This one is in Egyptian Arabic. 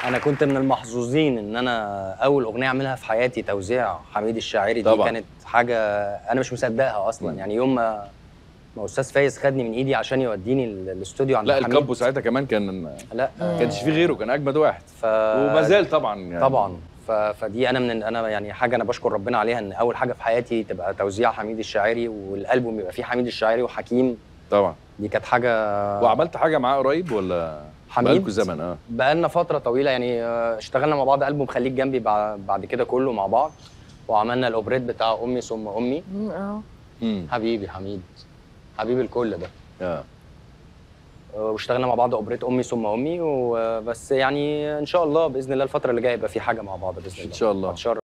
انا كنت من المحظوظين ان انا اول اغنيه اعملها في حياتي توزيع حميد الشاعري دي طبعاً. كانت حاجه انا مش مصدقها اصلا مم. يعني يوم ما ما استاذ فايز خدني من ايدي عشان يوديني ال- الاستوديو عند لا حميد الكابو ساعتها كمان كان لا ما كانش فيه غيره كان اجمد واحد ف وما زال طبعا يعني طبعا ف... فدي انا من انا يعني حاجه انا بشكر ربنا عليها ان اول حاجه في حياتي تبقى توزيع حميد الشاعري والالبوم يبقى فيه حميد الشاعري وحكيم طبعا دي كانت حاجه وعملت حاجه معاه قريب ولا حميد بقالكوا زمن اه بقالنا فتره طويله يعني آه، اشتغلنا مع بعض البوم خليك جنبي بع- بعد كده كله مع بعض وعملنا الاوبريت بتاع امي ثم امي مم، اه امم حبيبي حميد حبيبي الكل ده اه واشتغلنا مع بعض اوبريت امي ثم امي وبس يعني ان شاء الله باذن الله الفتره اللي جايه يبقى في حاجه مع بعض باذن الله إن شاء الله. هتشرف